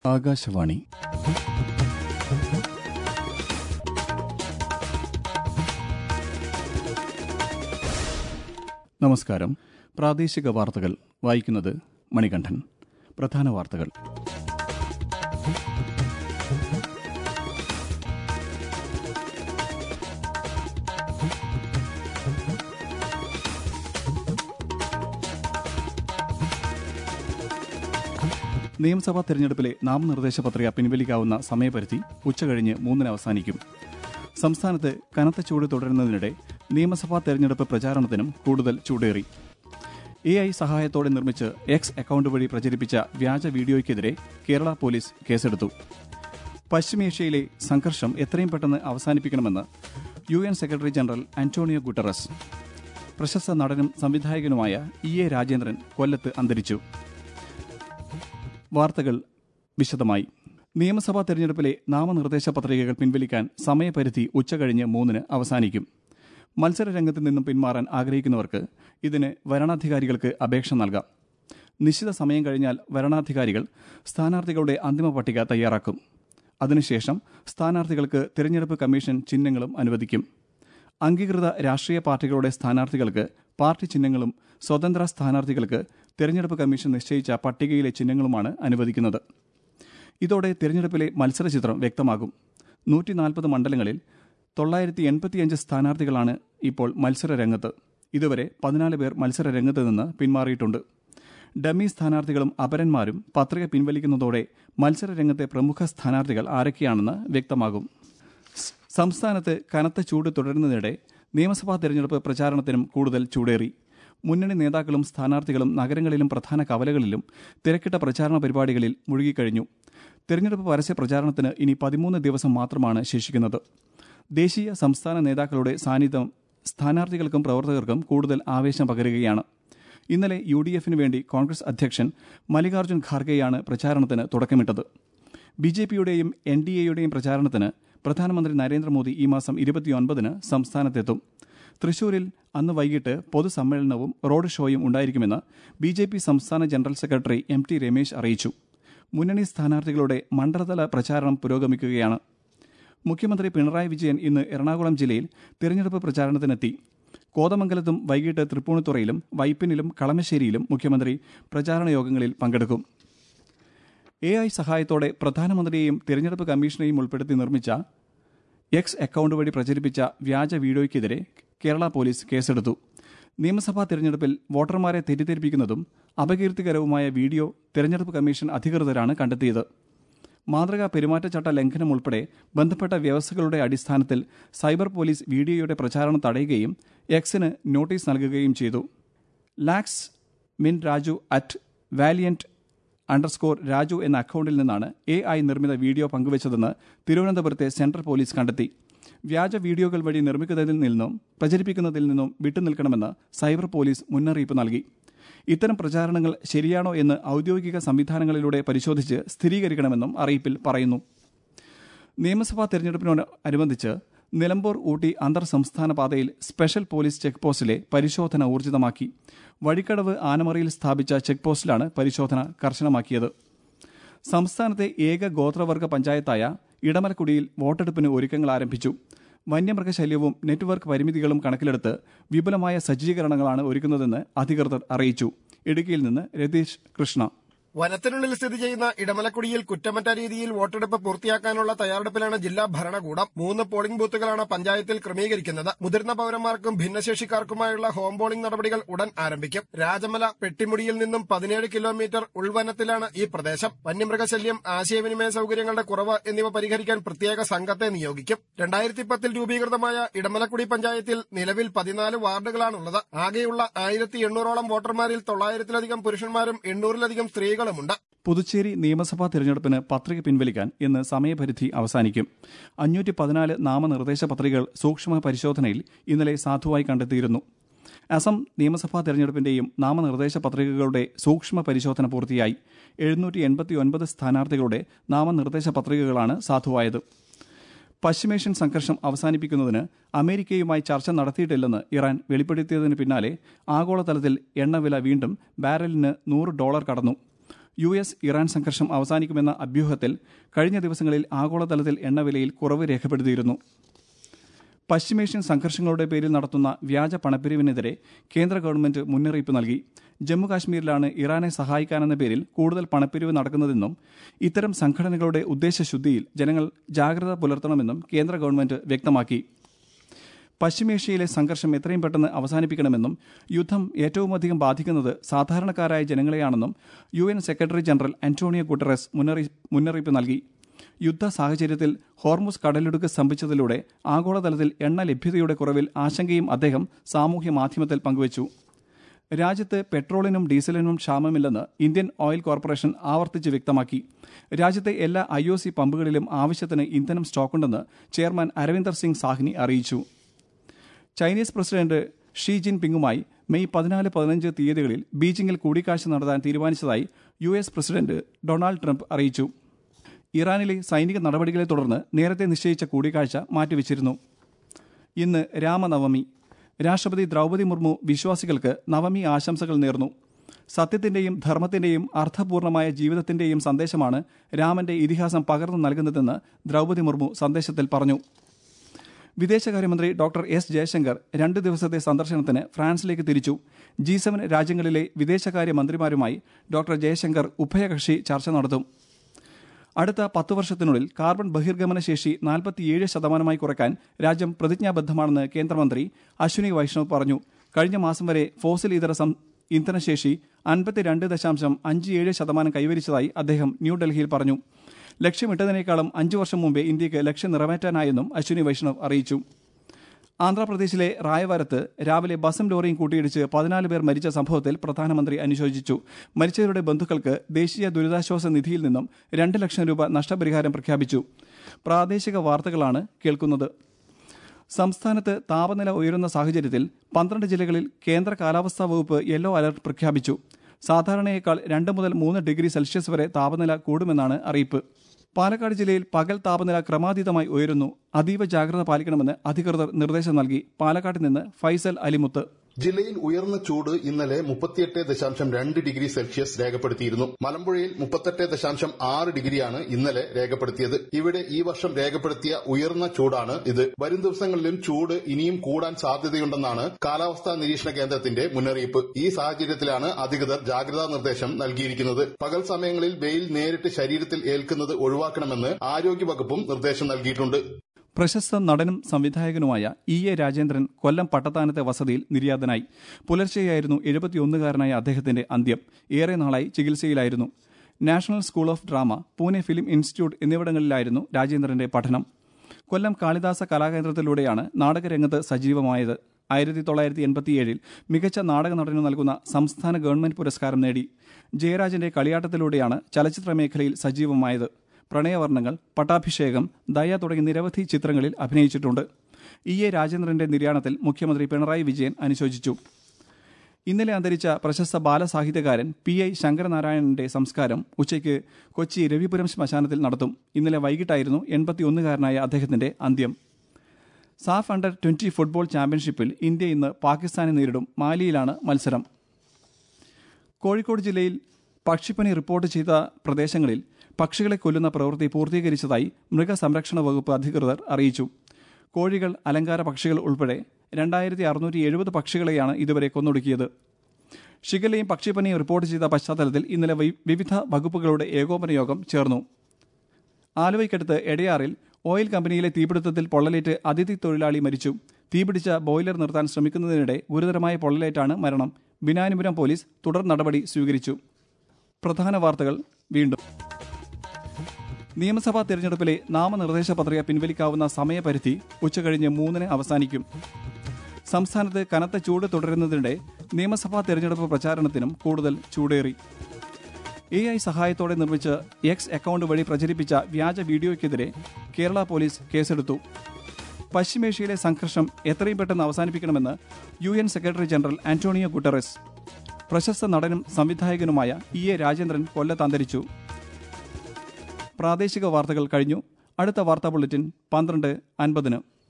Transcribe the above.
ആകാശവാണി നമസ്കാരം പ്രാദേശിക വാർത്തകൾ വായിക്കുന്നത് മണികണ്ഠൻ പ്രധാന വാർത്തകൾ നിയമസഭാ തെരഞ്ഞെടുപ്പിലെ നാമനിർദ്ദേശ പത്രിക പിൻവലിക്കാവുന്ന സമയപരിധി ഉച്ചകഴിഞ്ഞ് മൂന്നിന് അവസാനിക്കും സംസ്ഥാനത്ത് കനത്ത ചൂട് തുടരുന്നതിനിടെ നിയമസഭാ തെരഞ്ഞെടുപ്പ് പ്രചാരണത്തിനും കൂടുതൽ ചൂടേറി എ ഐ സഹായത്തോടെ നിർമ്മിച്ച് എക്സ് അക്കൌണ്ട് വഴി പ്രചരിപ്പിച്ച വ്യാജ വീഡിയോയ്ക്കെതിരെ കേരള പോലീസ് കേസെടുത്തു പശ്ചിമേഷ്യയിലെ സംഘർഷം എത്രയും പെട്ടെന്ന് അവസാനിപ്പിക്കണമെന്ന് U N secretary general Antonio Guterres പ്രശസ്ത നടനും സംവിധായകനുമായ ഇ എ രാജേന്ദ്രൻ കൊല്ലത്ത് അന്തരിച്ചു വാർത്തകൾ വിശദമായി നിയമസഭാ തെരഞ്ഞെടുപ്പിലെ നാമനിർദ്ദേശ പത്രികകൾ പിൻവലിക്കാൻ സമയപരിധി ഉച്ചകഴിഞ്ഞ് മൂന്നിന് അവസാനിക്കും മത്സര രംഗത്ത് നിന്നും പിന്മാറാൻ ആഗ്രഹിക്കുന്നവർക്ക് ഇതിന് വരണാധികാരികൾക്ക് അപേക്ഷ നൽകാം നിശ്ചിത സമയം കഴിഞ്ഞാൽ വരണാധികാരികൾ സ്ഥാനാർത്ഥികളുടെ അന്തിമ പട്ടിക തയ്യാറാക്കും അതിനുശേഷം സ്ഥാനാർത്ഥികൾക്ക് തിരഞ്ഞെടുപ്പ് കമ്മീഷൻ ചിഹ്നങ്ങളും അനുവദിക്കും അംഗീകൃത രാഷ്ട്രീയ പാർട്ടികളുടെ സ്ഥാനാർത്ഥികൾക്ക് പാർട്ടി ചിഹ്നങ്ങളും സ്വതന്ത്ര സ്ഥാനാർത്ഥികൾക്ക് തിരഞ്ഞെടുപ്പ് കമ്മീഷൻ നിശ്ചയിച്ച പട്ടികയിലെ ചിഹ്നങ്ങളുമാണ് അനുവദിക്കുന്നത് ഇതോടെ തിരഞ്ഞെടുപ്പിലെ മത്സരചിത്രം വ്യക്തമാകും നൂറ്റി നാൽപ്പത് മണ്ഡലങ്ങളിൽ തൊള്ളായിരത്തി എൺപത്തിയഞ്ച് സ്ഥാനാർത്ഥികളാണ് ഇപ്പോൾ മത്സര രംഗത്ത് ഇതുവരെ പതിനാല് പേർ മത്സര രംഗത്ത് നിന്ന് പിന്മാറിയിട്ടുണ്ട് ഡമ്മി സ്ഥാനാർത്ഥികളും അപരന്മാരും പത്രിക പിൻവലിക്കുന്നതോടെ മത്സര രംഗത്തെ പ്രമുഖ സ്ഥാനാർത്ഥികൾ ആരൊക്കെയാണെന്ന് വ്യക്തമാകും സ് സംസ്ഥാനത്ത് കനത്ത ചൂട് തുടരുന്നതിനിടെ നിയമസഭാ തെരഞ്ഞെടുപ്പ് പ്രചാരണത്തിനും കൂടുതൽ ചൂടേറി മുന്നണി നേതാക്കളും സ്ഥാനാർത്ഥികളും നഗരങ്ങളിലും പ്രധാന കവലകളിലും തിരക്കിട്ട പ്രചാരണ പരിപാടികളിൽ മുഴുകിക്കഴിഞ്ഞു തെരഞ്ഞെടുപ്പ് പരസ്യ പ്രചാരണത്തിന് ഇനി പതിമൂന്ന് ദിവസം മാത്രമാണ് ശേഷിക്കുന്നത് ദേശീയ സംസ്ഥാന നേതാക്കളുടെ സാന്നിധ്യം സ്ഥാനാർത്ഥികൾക്കും പ്രവർത്തകർക്കും കൂടുതൽ ആവേശം പകരുകയാണ് ഇന്നലെ യു ഡി എഫിന് വേണ്ടി കോൺഗ്രസ് അധ്യക്ഷൻ മല്ലികാർജ്ജുൻ ഖാർഗെയാണ് പ്രചാരണത്തിന് തുടക്കമിട്ടത് ബി ജെ പിയുടെയും എൻ ഡി എയുടെയും പ്രചാരണത്തിന് പ്രധാനമന്ത്രി നരേന്ദ്രമോദി ഈ മാസം ഇരുപത്തിയൊൻപതിന് സംസ്ഥാനത്തെത്തും തൃശൂരിൽ അന്ന് വൈകിട്ട് പൊതുസമ്മേളനവും റോഡ് ഷോയും ഉണ്ടായിരിക്കുമെന്ന് ബി ജെ പി സംസ്ഥാന general secretary M T Ramesh അറിയിച്ചു മുന്നണി സ്ഥാനാർത്ഥികളുടെ മണ്ഡലതല പ്രചാരണം പുരോഗമിക്കുകയാണ് മുഖ്യമന്ത്രി പിണറായി വിജയൻ ഇന്ന് എറണാകുളം ജില്ലയിൽ തിരഞ്ഞെടുപ്പ് പ്രചാരണത്തിനെത്തി കോതമംഗലത്തും വൈകിട്ട് തൃപ്പൂണിത്തുറയിലും വൈപ്പിനിലും കളമശ്ശേരിയിലും മുഖ്യമന്ത്രി പ്രചാരണ യോഗങ്ങളിൽ പങ്കെടുക്കും എ ഐ സഹായത്തോടെ പ്രധാനമന്ത്രിയെയും തിരഞ്ഞെടുപ്പ് കമ്മീഷനെയും ഉൾപ്പെടുത്തി നിർമ്മിച്ച എക്സ് അക്കൌണ്ട് വഴി പ്രചരിപ്പിച്ച വ്യാജ വീഡിയോയ്ക്കെതിരെ കേരള പോലീസ് കേസെടുത്തു നിയമസഭാ തിരഞ്ഞെടുപ്പിൽ വോട്ടർമാരെ തെറ്റിദ്ധരിപ്പിക്കുന്നതും അപകീർത്തികരവുമായ വീഡിയോ തിരഞ്ഞെടുപ്പ് കമ്മീഷൻ അധികൃതരാണ് കണ്ടെത്തിയത് മാതൃകാ പെരുമാറ്റച്ചട്ട ലംഘനം ഉൾപ്പെടെ ബന്ധപ്പെട്ട വ്യവസ്ഥകളുടെ അടിസ്ഥാനത്തിൽ സൈബർ പോലീസ് വീഡിയോയുടെ പ്രചാരണം തടയുകയും എക്സിന് നോട്ടീസ് നൽകുകയും ചെയ്തു ലാക്സ് മിൻ Raju at valiant underscore Raju എന്ന അക്കൌണ്ടിൽ നിന്നാണ് എ ഐ നിർമ്മിത വീഡിയോ പങ്കുവച്ചതെന്ന് തിരുവനന്തപുരത്തെ സെൻട്രൽ പോലീസ് കണ്ടെത്തി വ്യാജ വീഡിയോകൾ വഴി നിർമ്മിക്കുന്നതിൽ നിന്നും പ്രചരിപ്പിക്കുന്നതിൽ നിന്നും വിട്ടുനിൽക്കണമെന്ന് സൈബർ പോലീസ് മുന്നറിയിപ്പ് നൽകി ഇത്തരം പ്രചാരണങ്ങൾ ശരിയാണോ എന്ന് ഔദ്യോഗിക സംവിധാനങ്ങളിലൂടെ പരിശോധിച്ച് സ്ഥിരീകരിക്കണമെന്നും അറിയിപ്പിൽ പറയുന്നു നിയമസഭാ തെരഞ്ഞെടുപ്പിനോട് അനുബന്ധിച്ച് നിലമ്പൂർ ഊട്ടി അന്തർ സംസ്ഥാന പാതയിൽ സ്പെഷ്യൽ പോലീസ് ചെക്ക് പോസ്റ്റിലെ പരിശോധന ഊർജിതമാക്കി വഴിക്കടവ് ആനമറയിൽ സ്ഥാപിച്ച ചെക്ക് പോസ്റ്റിലാണ് പരിശോധന കർശനമാക്കിയത് സംസ്ഥാനത്തെ ഏക ഗോത്രവർഗ പഞ്ചായത്തായ ഇടമലക്കുടിയിൽ വോട്ടെടുപ്പിന് ഒരുക്കങ്ങൾ ആരംഭിച്ചു വന്യമൃഗശല്യവും നെറ്റ്വർക്ക് പരിമിതികളും കണക്കിലെടുത്ത് വിപുലമായ സജ്ജീകരണങ്ങളാണ് ഒരുക്കുന്നതെന്ന് അധികൃതർ അറിയിച്ചു ഇടുക്കിയിൽ നിന്ന് രതീഷ് കൃഷ്ണ വനത്തിനുള്ളിൽ സ്ഥിതി ചെയ്യുന്ന ഇടമലക്കുടിയിൽ കുറ്റമറ്റ രീതിയിൽ വോട്ടെടുപ്പ് പൂർത്തിയാക്കാനുള്ള തയ്യാറെടുപ്പിലാണ് ജില്ലാ ഭരണകൂടം മൂന്ന് പോളിംഗ് ബൂത്തുകളാണ് പഞ്ചായത്തിൽ ക്രമീകരിക്കുന്നത് മുതിർന്ന പൌരന്മാർക്കും ഭിന്നശേഷിക്കാർക്കുമായുള്ള ഹോം പോളിംഗ് നടപടികൾ ഉടൻ ആരംഭിക്കും രാജമല പെട്ടിമുടിയിൽ നിന്നും പതിനേഴ് കിലോമീറ്റർ ഉൾവനത്തിലാണ് ഈ പ്രദേശം വന്യമൃഗശല്യം ആശയവിനിമയ സൌകര്യങ്ങളുടെ കുറവ് എന്നിവ പരിഹരിക്കാൻ പ്രത്യേക സംഘത്തെ നിയോഗിക്കും രണ്ടായിരത്തി പത്തിൽ രൂപീകൃതമായ ഇടമലക്കുടി പഞ്ചായത്തിൽ നിലവിൽ പതിനാല് വാർഡുകളാണുള്ളത് ആകെയുള്ള ആയിരത്തി എണ്ണൂറോളം വോട്ടർമാരിൽ തൊള്ളായിരത്തിലധികം പുരുഷന്മാരും എണ്ണൂറിലധികം സ്ത്രീകളുമുണ്ട് പുതുച്ചേരി നിയമസഭാ തിരഞ്ഞെടുപ്പിന് പത്രിക പിൻവലിക്കാൻ ഇന്ന് സമയപരിധി അവസാനിക്കും അഞ്ഞൂറ്റി പതിനാല് നാമനിർദ്ദേശ പത്രികകൾ സൂക്ഷ്മ പരിശോധനയിൽ ഇന്നലെ സാധുവായി കണ്ടെത്തിയിരുന്നു അസം നിയമസഭാ തെരഞ്ഞെടുപ്പിന്റെയും നാമനിർദ്ദേശ പത്രികകളുടെ സൂക്ഷ്മ പരിശോധന പൂർത്തിയായി എഴുന്നൂറ്റി എൺപത്തിയൊൻപത് സ്ഥാനാർത്ഥികളുടെ നാമനിർദ്ദേശ പത്രികകളാണ് സാധുവായത് പശ്ചിമേഷ്യൻ സംഘർഷം അവസാനിപ്പിക്കുന്നതിന് അമേരിക്കയുമായി ചർച്ച നടത്തിയിട്ടില്ലെന്ന് ഇറാൻ വെളിപ്പെടുത്തിയതിന് പിന്നാലെ ആഗോളതലത്തിൽ എണ്ണവില വീണ്ടും ബാരലിന് നൂറ് ഡോളർ കടന്നു യു എസ് ഇറാൻ സംഘർഷം അവസാനിക്കുമെന്ന അഭ്യൂഹത്തിൽ കഴിഞ്ഞ ദിവസങ്ങളിൽ ആഗോളതലത്തിൽ എണ്ണവിലയിൽ കുറവ് രേഖപ്പെടുത്തിയിരുന്നു പശ്ചിമേഷ്യൻ സംഘർഷങ്ങളുടെ പേരിൽ നടത്തുന്ന വ്യാജ പണപ്പിരിവിനെതിരെ കേന്ദ്ര ഗവൺമെന്റ് മുന്നറിയിപ്പ് നൽകി ജമ്മുകാശ്മീരിലാണ് ഇറാനെ സഹായിക്കാനെന്ന പേരിൽ കൂടുതൽ പണപ്പിരിവ് നടക്കുന്നതെന്നും ഇത്തരം സംഘടനകളുടെ ഉദ്ദേശശുദ്ധിയിൽ ജനങ്ങൾ ജാഗ്രത പുലർത്തണമെന്നും കേന്ദ്ര ഗവൺമെന്റ് വ്യക്തമാക്കി പശ്ചിമേഷ്യയിലെ സംഘർഷം എത്രയും പെട്ടെന്ന് അവസാനിപ്പിക്കണമെന്നും യുദ്ധം ഏറ്റവുമധികം ബാധിക്കുന്നത് സാധാരണക്കാരായ ജനങ്ങളെയാണെന്നും U N secretary general Antonio Guterres മുന്നറിയിപ്പ് നൽകി യുദ്ധ സാഹചര്യത്തിൽ ഹോർമുസ് കടലിടുക്ക് സ്തംഭിച്ചതിലൂടെ ആഗോളതലത്തിൽ എണ്ണ ലഭ്യതയുടെ കുറവിൽ ആശങ്കയും അദ്ദേഹം സാമൂഹ്യ മാധ്യമത്തിൽ പങ്കുവച്ചു രാജ്യത്ത് പെട്രോളിനും ഡീസലിനും ക്ഷാമമില്ലെന്ന് ഇന്ത്യൻ ഓയിൽ കോർപ്പറേഷൻ ആവർത്തിച്ച് വ്യക്തമാക്കി രാജ്യത്തെ എല്ലാ ഐ ഒ സി പമ്പുകളിലും ആവശ്യത്തിന് ഇന്ധനം സ്റ്റോക്കുണ്ടെന്ന് ചെയർമാൻ അരവിന്ദർ സിംഗ് സാഹ്നി അറിയിച്ചു ചൈനീസ് പ്രസിഡന്റ് ഷീ ജിൻ പിങ്ങുമായി മെയ് പതിനാല് പതിനഞ്ച് തീയതികളിൽ ബീജിംഗിൽ കൂടിക്കാഴ്ച നടത്താൻ തീരുമാനിച്ചതായി U S president Donald Trump അറിയിച്ചു ഇറാനിലെ സൈനിക നടപടികളെ തുടർന്ന് നേരത്തെ നിശ്ചയിച്ച കൂടിക്കാഴ്ച മാറ്റിവെച്ചിരുന്നു ഇന്ന് രാമനവമി രാഷ്ട്രപതി ദ്രൗപദി മുർമു വിശ്വാസികൾക്ക് നവമി ആശംസകൾ നേർന്നു സത്യത്തിന്റെയും ധർമ്മത്തിന്റെയും അർത്ഥപൂർണമായ ജീവിതത്തിന്റെയും സന്ദേശമാണ് രാമന്റെ ഇതിഹാസം പകർന്നു നൽകുന്നതെന്ന് ദ്രൗപദി മുർമു സന്ദേശത്തിൽ പറഞ്ഞു വിദേശകാര്യമന്ത്രി ഡോക്ടർ എസ് ജയശങ്കർ രണ്ട് ദിവസത്തെ സന്ദർശനത്തിന് ഫ്രാൻസിലേക്ക് തിരിച്ചു ജി സെവൻ രാജ്യങ്ങളിലെ വിദേശകാര്യ മന്ത്രിമാരുമായി ഡോക്ടർ ജയശങ്കർ ഉഭയകക്ഷി ചർച്ച നടത്തും അടുത്ത പത്ത് വർഷത്തിനുള്ളിൽ കാർബൺ ബഹിർഗമന ശേഷി നാൽപ്പത്തിയേഴ് ശതമാനമായി കുറയ്ക്കാൻ രാജ്യം പ്രതിജ്ഞാബദ്ധമാണെന്ന് കേന്ദ്രമന്ത്രി അശ്വിനി വൈഷ്ണവ് പറഞ്ഞു കഴിഞ്ഞ മാസം വരെ ഫോസിൽ ഇതര ഇന്ധനശേഷി അൻപത്തിരണ്ട് ദശാംശം അഞ്ച് ഏഴ് ശതമാനം കൈവരിച്ചതായി അദ്ദേഹം ന്യൂഡൽഹിയിൽ പറഞ്ഞു ലക്ഷ്യമിട്ടതിനേക്കാളും അഞ്ചു വർഷം മുമ്പേ ഇന്ത്യക്ക് ലക്ഷ്യം നിറവേറ്റാനായെന്നും അശ്വിനി വൈഷ്ണവ് അറിയിച്ചു ആന്ധ്രാപ്രദേശിലെ റായവരത്ത് രാവിലെ ബസും ലോറിയും കൂട്ടിയിടിച്ച് പതിനാല് പേർ മരിച്ച സംഭവത്തിൽ പ്രധാനമന്ത്രി അനുശോചിച്ചു മരിച്ചവരുടെ ബന്ധുക്കൾക്ക് ദേശീയ ദുരിതാശ്വാസ നിധിയിൽ നിന്നും രണ്ട് ലക്ഷം രൂപ നഷ്ടപരിഹാരം പ്രഖ്യാപിച്ചു പ്രാദേശിക വാർത്തകളാണ് കേൾക്കുന്നത് സംസ്ഥാനത്ത് താപനില ഉയരുന്ന സാഹചര്യത്തിൽ പന്ത്രണ്ട് ജില്ലകളിൽ കേന്ദ്ര കാലാവസ്ഥാ വകുപ്പ് യെല്ലോ അലർട്ട് പ്രഖ്യാപിച്ചു സാധാരണയേക്കാൾ രണ്ട് മുതൽ മൂന്ന് ഡിഗ്രി സെൽഷ്യസ് വരെ താപനില കൂടുമെന്നാണ് അറിയിപ്പ് പാലക്കാട് ജില്ലയിൽ പകൽ താപനില ക്രമാതീതമായി ഉയരുന്നു അതീവ ജാഗ്രത പാലിക്കണമെന്ന് അധികൃതർ നിർദ്ദേശം നൽകി പാലക്കാട് നിന്ന് ഫൈസൽ അലിമുത്ത് ജില്ലയിൽ ഉയർന്ന ചൂട് ഇന്നലെ മുപ്പത്തിയെട്ട് ദശാംശം രണ്ട് ഡിഗ്രി സെൽഷ്യസ് രേഖപ്പെടുത്തിയിരുന്നു മലമ്പുഴയിൽ മുപ്പത്തെട്ട് ദശാംശം ആറ് ഡിഗ്രിയാണ് ഇന്നലെ രേഖപ്പെടുത്തിയത് ഇവിടെ ഈ വർഷം രേഖപ്പെടുത്തിയ ഉയർന്ന ചൂടാണ് ഇത് വരും ദിവസങ്ങളിലും ചൂട് ഇനിയും കൂടാൻ സാധ്യതയുണ്ടെന്നാണ് കാലാവസ്ഥാ നിരീക്ഷണ കേന്ദ്രത്തിന്റെ മുന്നറിയിപ്പ് ഈ സാഹചര്യത്തിലാണ് അധികൃതർ ജാഗ്രതാ നിർദ്ദേശം നൽകിയിരിക്കുന്നത് പകൽ സമയങ്ങളിൽ വെയിൽ നേരിട്ട് ശരീരത്തിൽ ഏൽക്കുന്നത് ഒഴിവാക്കണമെന്ന് ആരോഗ്യവകുപ്പും നിർദ്ദേശം നൽകിയിട്ടുണ്ട് പ്രശസ്ത നടനും സംവിധായകനുമായ ഇ എ രാജേന്ദ്രൻ കൊല്ലം പട്ടത്താനത്തെ വസതിയിൽ നിര്യാതനായി പുലർച്ചെയായിരുന്നു എഴുപത്തിയൊന്നുകാരനായ അദ്ദേഹത്തിന്റെ അന്ത്യം ഏറെ നാളായി ചികിത്സയിലായിരുന്നു National School of Drama Pune film institute എന്നിവിടങ്ങളിലായിരുന്നു രാജേന്ദ്രന്റെ പഠനം കൊല്ലം കാളിദാസ കലാകേന്ദ്രത്തിലൂടെയാണ് നാടകരംഗത്ത് സജീവമായത് ആയിരത്തി തൊള്ളായിരത്തി എൺപത്തിയേഴിൽ മികച്ച നാടക നടനു നൽകുന്ന സംസ്ഥാന ഗവൺമെന്റ് പുരസ്കാരം നേടി ജയരാജന്റെ കളിയാട്ടത്തിലൂടെയാണ് ചലച്ചിത്ര മേഖലയിൽ സജീവമായത് പ്രണയവർണ്ണങ്ങൾ പട്ടാഭിഷേകം ദയ തുടങ്ങി നിരവധി ചിത്രങ്ങളിൽ അഭിനയിച്ചിട്ടുണ്ട് ഇ എ രാജേന്ദ്രന്റെ നിര്യാണത്തിൽ മുഖ്യമന്ത്രി പിണറായി വിജയൻ അനുശോചിച്ചു ഇന്നലെ അന്തരിച്ച പ്രശസ്ത ബാലസാഹിത്യകാരൻ പി ഐ ശങ്കരനാരായണന്റെ സംസ്കാരം ഉച്ചയ്ക്ക് കൊച്ചി രവിപുരം ശ്മശാനത്തിൽ നടത്തും ഇന്നലെ വൈകിട്ടായിരുന്നു എൺപത്തിയൊന്നുകാരനായ അദ്ദേഹത്തിന്റെ അന്ത്യം സാഫ് അണ്ടർ ട്വന്റി ഫുട്ബോൾ ചാമ്പ്യൻഷിപ്പിൽ ഇന്ത്യ ഇന്ന് പാകിസ്ഥാനെ നേരിടും മാലിയിലാണ് മത്സരം കോഴിക്കോട് ജില്ലയിൽ പക്ഷിപ്പനി റിപ്പോർട്ട് ചെയ്ത പ്രദേശങ്ങളിൽ പക്ഷികളെ കൊല്ലുന്ന പ്രവൃത്തി പൂർത്തീകരിച്ചതായി മൃഗസംരക്ഷണ വകുപ്പ് അധികൃതർ അറിയിച്ചു കോഴികൾ അലങ്കാര പക്ഷികൾ ഉൾപ്പെടെ രണ്ടായിരത്തി അറുന്നൂറ്റി എഴുപത് പക്ഷികളെയാണ് ഇതുവരെ കൊന്നൊടുക്കിയത് ഷിഗലയും പക്ഷിപ്പനിയും റിപ്പോർട്ട് ചെയ്ത പശ്ചാത്തലത്തിൽ ഇന്നലെ വിവിധ വകുപ്പുകളുടെ ഏകോപന യോഗം ചേർന്നു ആലുവയ്ക്കടുത്ത് എടയാറിൽ ഓയിൽ കമ്പനിയിലെ തീപിടുത്തത്തിൽ പൊള്ളലേറ്റ് അതിഥി തൊഴിലാളി മരിച്ചു തീപിടിച്ച ബോയിലർ നിർത്താൻ ശ്രമിക്കുന്നതിനിടെ ഗുരുതരമായ പൊള്ളലേറ്റാണ് മരണം ബിനാനിപുരം പോലീസ് തുടർ നടപടി സ്വീകരിച്ചു പ്രധാന വാർത്തകൾ വീണ്ടും നിയമസഭാ തെരഞ്ഞെടുപ്പിലെ നാമനിർദ്ദേശ പത്രിക പിൻവലിക്കാവുന്ന സമയപരിധി ഉച്ചകഴിഞ്ഞ് മൂന്നിന് അവസാനിക്കും സംസ്ഥാനത്ത് കനത്ത ചൂട് തുടരുന്നതിനിടെ നിയമസഭാ തെരഞ്ഞെടുപ്പ് പ്രചാരണത്തിനും കൂടുതൽ ചൂടേറി എ ഐ സഹായത്തോടെ നിർമ്മിച്ച് എക്സ് അക്കൗണ്ട് വഴി പ്രചരിപ്പിച്ച വ്യാജ വീഡിയോയ്ക്കെതിരെ കേരള പോലീസ് കേസെടുത്തു പശ്ചിമേഷ്യയിലെ സംഘർഷം എത്രയും പെട്ടെന്ന് അവസാനിപ്പിക്കണമെന്ന് U N secretary general Antonio Guterres പ്രശസ്ത നടനും സംവിധായകനുമായ ഇ എ രാജേന്ദ്രൻ കൊല്ലത്ത് അന്തരിച്ചു പ്രാദേശിക വാർത്തകൾ കഴിഞ്ഞു അടുത്ത വാർത്താ ബുള്ളറ്റിൻ പന്ത്രണ്ട് അൻപതിന്